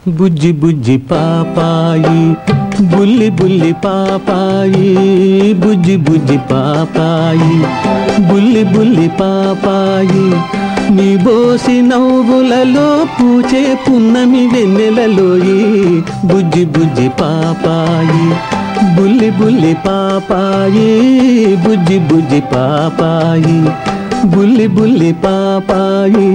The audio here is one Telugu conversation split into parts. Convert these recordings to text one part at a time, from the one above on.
బుజ్జి బుజ్జి పాపాయి బుల్లి బుల్లి పాపాయి బుజ్జి బుజ్జి పాపాయి బుల్లి బుల్లి పాపాయి నీ బోసి నవ్వులలో పూచే పున్నమి వెన్నెలలోయి బుజ్జి బుజ్జి పాపాయి బుల్లి బుల్లి పాపాయి బుజ్జి బుజ్జి పాపాయి బుల్లి బుల్లి పాపాయి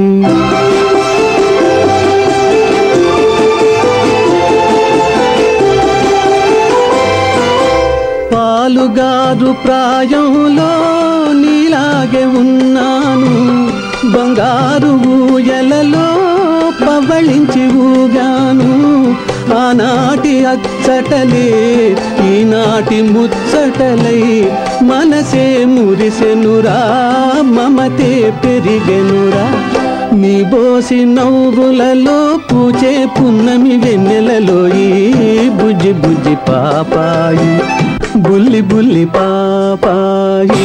పాలుగారు ప్రాయంలో నీలాగే ఉన్నాను బంగారు ఊయలలో పవళించి ఊగాను ఆనాటి అచ్చటలే ఈనాటి ముచ్చటలై మనసే మురిసెనురా మమతే పెరిగెనురా నీ బోసి నవ్వులలో పూచే పున్నమి వెన్నెలలో ఈ బుజ్జి బుజ్జి పాపాయి బుల్లి బుల్లి పాపాయి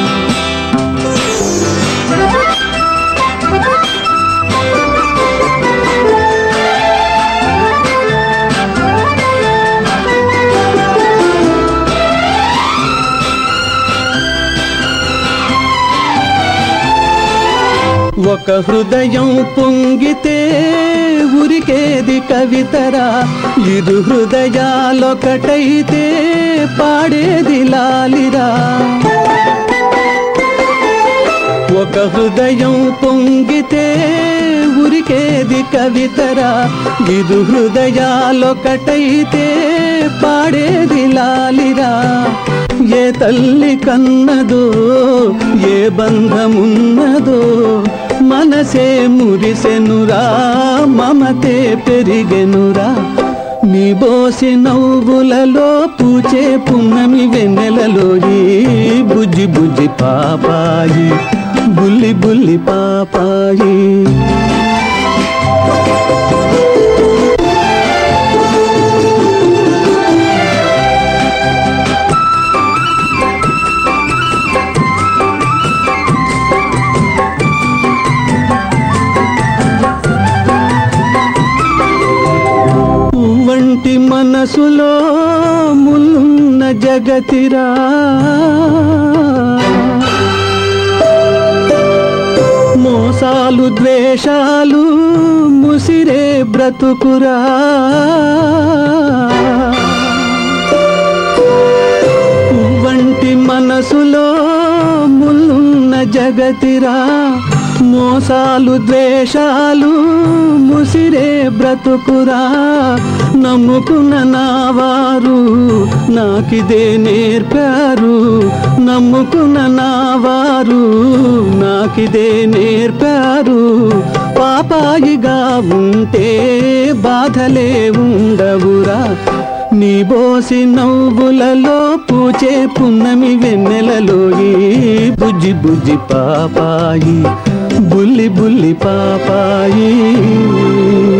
ఒక హృదయం పొంగితే ఉరికేది కవితరా ఇరు హృదయాలొకటైతే పాడేది లాలిరా ఒక హృదయం పొంగితే ఉరికేది కవితరా ఇరు హృదయాలొకటైతే పాడేది లాలిరా ఏ తల్లి కన్నదో ఏ బంధమున్నదో మనసే మురిసెనురా మమతే పెరిగెనురా నీ బోసి నవ్వులలో పూచే పున్నమి వెన్నెలలో ఈ బుజ్జి బుజ్జి పాపాయి బుల్లి బుల్లి పాపాయి వంటి మనసులో ముల్లున్న జగతిరా మోసాలు ద్వేషాలు ముసిరే బ్రతుకురా వంటి మనసులో ముల్లున్న జగతిరా మోసాలు ద్వేషాలు ముసిరే బ్రతుకురా నమ్ముకున్న నావారు నాకిదే నేర్పారు నమ్ముకున్న నావారు నాకిదే నేర్పారు పాపాయిగా ఉంటే బాధలే ఉండవురా నీ బోసి నవ్వులలో పూచే పున్నమి వెన్నెలలో ఈ బుజ్జి బుజ్జి పాపాయి బుల్లి బుల్లి పాపాయి